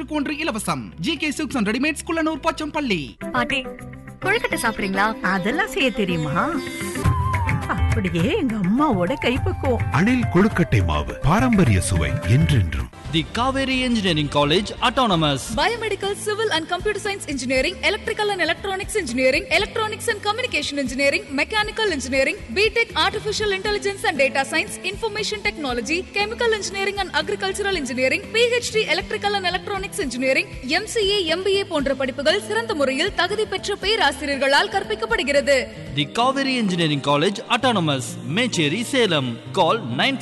ஒன்றுக்கு ஒன்று இலவசம் G K six and readymades Kullanur Pochampalli பாட்டி கொழுக்கட்டை சாப்பிடுறீங்களா அதெல்லாம் செய்ய தெரியுமா அப்படியே எங்க அம்மாவோட கைப்பக்குவம் அணில் கொழுக்கட்டை மாவு பாரம்பரிய சுவை என்றென்றும் The Kaveri Engineering College Autonomous. Biomedical, Civil and Computer Science Engineering, Electrical and Electronics Engineering, Electronics and Communication Engineering, Mechanical Engineering, BTech Artificial Intelligence and Data Science, Information Technology, Chemical Engineering and Agricultural Engineering, PhD Electrical and Electronics Engineering, MCA, MBA போன்ற படிப்புகள் சிறந்த முறையில் தகுதி பெற்ற பேராசிரியர்களால் கற்பிக்கப்படுகிறது The Kaveri Engineering College Autonomous. Mecheri Salem. Call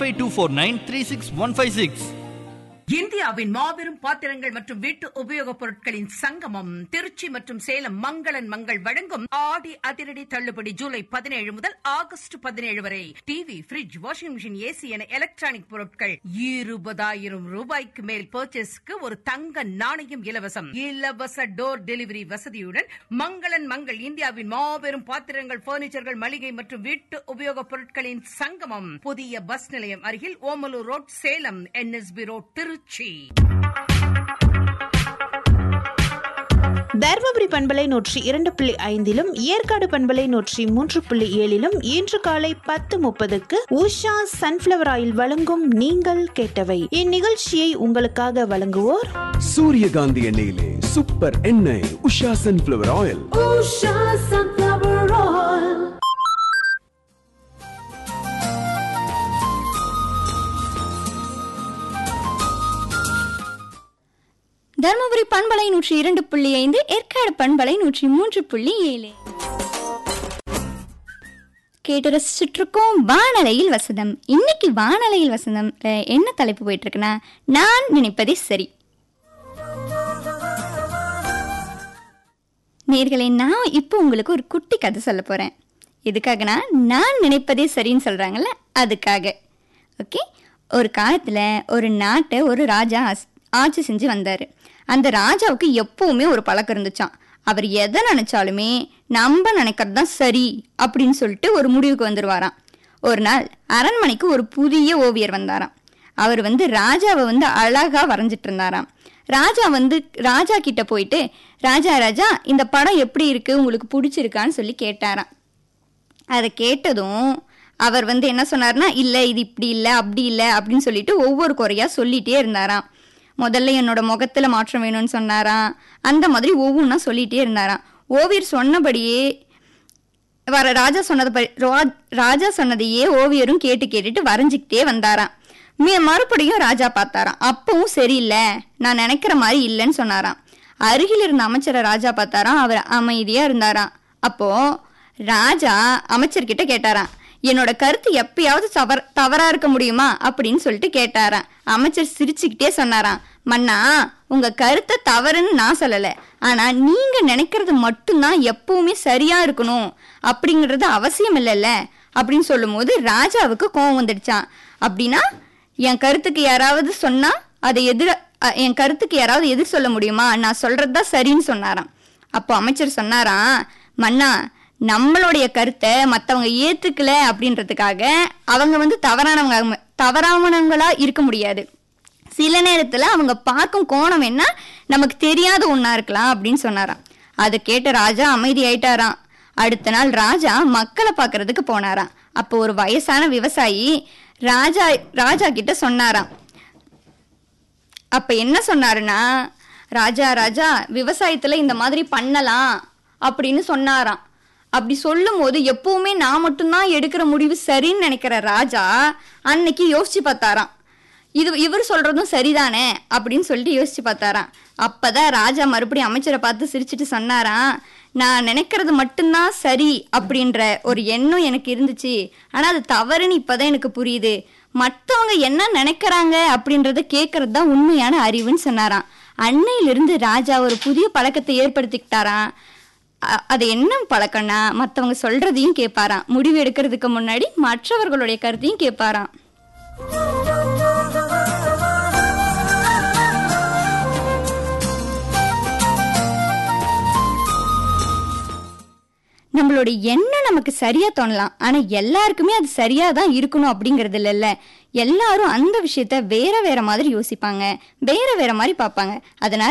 95249 இந்தியாவின் மாபெரும் பாத்திரங்கள் மற்றும் வீட்டு உபயோகப் பொருட்களின் சங்கமம் திருச்சி மற்றும் சேலம் மங்களன் மங்கள் வழங்கும் ஆடி அதிரடி தள்ளுபடி ஜூலை பதினேழு முதல் ஆகஸ்ட் பதினேழு வரை TV fridge washing machine AC என எலக்ட்ரானிக் பொருட்கள் இருபதாயிரம் ரூபாய்க்கு மேல் பர்ச்சேஸ்க்கு ஒரு தங்க நாணயம் இலவசம் இலவச டோர் டெலிவரி வசதியுடன் மங்களன் மங்கள் இந்தியாவின் மாபெரும் பாத்திரங்கள் பர்னிச்சர்கள் மளிகை மற்றும் வீட்டு உபயோகப் பொருட்களின் சங்கமம் புதிய பஸ் நிலையம் அருகில் Omalur road Salem NSB road Trichy Dharmapuri பண்பலை நூற்றி இரண்டு புள்ளி ஐந்திலும் ஏற்காடு பண்பலை நூற்றி மூன்று புள்ளி ஏழிலும் இன்று காலை பத்து முப்பதுக்கு உஷா சன்ஃபிளவர் ஆயில் வழங்கும் நீங்கள் கேட்டவை இந்நிகழ்ச்சியை உங்களுக்காக வழங்குவோர் சூரியகாந்தி எண்ணெயிலே சூப்பர் எண்ணெய் உஷா சன்ஃபிளவர் ஆயில் தருமபுரி பண்பலை நூற்றி இரண்டு புள்ளி ஐந்து ஏற்காடு பண்பலை நூற்றி மூன்று புள்ளி ஏழு கேட்டு ரசிச்சுட்ருக்கோம் வானலையில் வசந்தம் இன்னைக்கு வானலையில் வசந்தம் அஹ், என்ன தலைப்பு போயிட்டு இருக்குன்னா நான் நினைப்பதே சரி நேர்களே நான் இப்போ உங்களுக்கு ஒரு குட்டி கதை சொல்ல போறேன் எதுக்காகனா நான் நினைப்பதே சரின்னு சொல்றாங்கல்ல அதுக்காக ஓகே ஒரு காலத்துல ஒரு நாட்டை ஒரு ராஜா ஆஸ்- ஆட்சி செஞ்சு வந்தாரு அந்த ராஜாவுக்கு எப்பவுமே ஒரு பழக்கம் இருந்துச்சாம் அவர் எதை நினைச்சாலுமே நம்ம நினைக்கிறது தான் சரி அப்படின்னு சொல்லிட்டு ஒரு முடிவுக்கு வந்துருவாராம் ஒரு நாள் அரண்மனைக்கு ஒரு புதிய ஓவியர் வந்தாராம் அவர் வந்து ராஜாவை வந்து அழகா வரைஞ்சிட்டு இருந்தாராம் ராஜா வந்து ராஜா கிட்ட போயிட்டு ராஜா ராஜா இந்த படம் எப்படி இருக்கு உங்களுக்கு பிடிச்சிருக்கான்னு சொல்லி கேட்டாராம் அதை கேட்டதும் அவர் வந்து என்ன சொன்னார்னா இல்லை இது இப்படி இல்லை அப்படி இல்லை அப்படின்னு சொல்லிட்டு ஒவ்வொரு குறையா சொல்லிட்டே இருந்தாராம் முதல்ல என்னோட முகத்துல மாற்றம் வேணும்னு சொன்னாராம் அந்த மாதிரி ஒவ்வொன்றா சொல்லிட்டே இருந்தாராம் ஓவியர் சொன்னபடியே வர ராஜா சொன்னது படி ரா- ராஜா சொன்னதையே ஓவியரும் கேட்டு கேட்டுட்டு வரைஞ்சிக்கிட்டே வந்தாராம் மீ மறுபடியும் ராஜா பார்த்தாராம் அப்பவும் சரியில்லை நான் நினைக்கிற மாதிரி இல்லைன்னு சொன்னாராம் அருகில் இருந்த அமைச்சரை ராஜா பார்த்தாராம் அவர் அமைதியா இருந்தாராம் அப்போ ராஜா அமைச்சர்கிட்ட கேட்டாராம் என்னோட கருத்து எப்பயாவது தவற தவறா இருக்க முடியுமா அப்படின்னு சொல்லிட்டு கேட்டாராம் அமைச்சர் சிரிச்சுக்கிட்டே சொன்னாராம் மன்னா உங்க கருத்தை தவறுன்னு நான் சொல்லல ஆனா நீங்க நினைக்கிறது மட்டும்தான் எப்பவுமே சரியா இருக்கணும் அப்படிங்கிறது அவசியம் இல்லைல்ல அப்படின்னு சொல்லும்போது ராஜாவுக்கு கோவம் வந்துடுச்சான் அப்படின்னா என் கருத்துக்கு யாராவது சொன்னா அதை எதிர அ- என் கருத்துக்கு யாராவது எதிர் சொல்ல முடியுமா நான் சொல்றதுதான் சரின்னு சொன்னாராம் அப்போ அமைச்சர் சொன்னாராம் மன்னா நம்மளுடைய கருத்தை மற்றவங்க ஏத்துக்கல அப்படின்றதுக்காக அவங்க வந்து தவறானவங்க தவறானவங்களா இருக்க முடியாது சில நேரத்துல அவங்க பார்க்கும் கோணம் என்ன நமக்கு தெரியாத ஒண்ணா இருக்கலாம் அப்படின்னு சொன்னாராம் அதை கேட்ட ராஜா அமைதி ஆயிட்டாராம் அடுத்த நாள் ராஜா மக்களை பார்க்கறதுக்கு போனாராம் அப்போ ஒரு வயசான விவசாயி ராஜா ராஜா கிட்ட சொன்னாராம் அப்ப என்ன சொன்னாருன்னா ராஜா ராஜா விவசாயத்துல இந்த மாதிரி பண்ணலாம் அப்படின்னு சொன்னாராம் அப்படி சொல்லும் போது எப்பவுமே நான் மட்டும்தான் எடுக்கிற முடிவு சரின்னு நினைக்கிற ராஜா அன்னைக்கு யோசிச்சு பார்த்தாராம் இது இவர் சொல்றதும் சரிதானே அப்படின்னு சொல்லிட்டு யோசிச்சு பார்த்தாராம் அப்பதான் ராஜா மறுபடியும் அமைச்சரை பார்த்து சிரிச்சிட்டு சொன்னாராம் நான் நினைக்கிறது மட்டும்தான் சரி அப்படின்ற ஒரு எண்ணம் எனக்கு இருந்துச்சு ஆனா அது தவறுன்னு இப்பதான் எனக்கு புரியுது மற்றவங்க என்ன நினைக்கிறாங்க அப்படின்றத கேட்கறது தான் உண்மையான அறிவுன்னு சொன்னாராம் அன்னையிலிருந்து ராஜா ஒரு புதிய பழக்கத்தை ஏற்படுத்திக்கிட்டாராம் அ- அது என்ன பழக்கம்னா மற்றவங்க சொல்றதையும் கேட்பாராம் முடிவு எடுக்கிறதுக்கு முன்னாடி மற்றவர்களுடைய கருத்தையும் கேட்பாராம் நம்மளோட எண்ணம் நமக்கு சரியா தோணலாம் ஆனா எல்லாருக்குமே அது சரியா தான் இருக்கணும் அப்படிங்கறது இல்லைல்ல எல்லாரும் அந்த விஷயத்த வேற வேற மாதிரி யோசிப்பாங்க வேற வேற மாதிரி பார்ப்பாங்க அதனால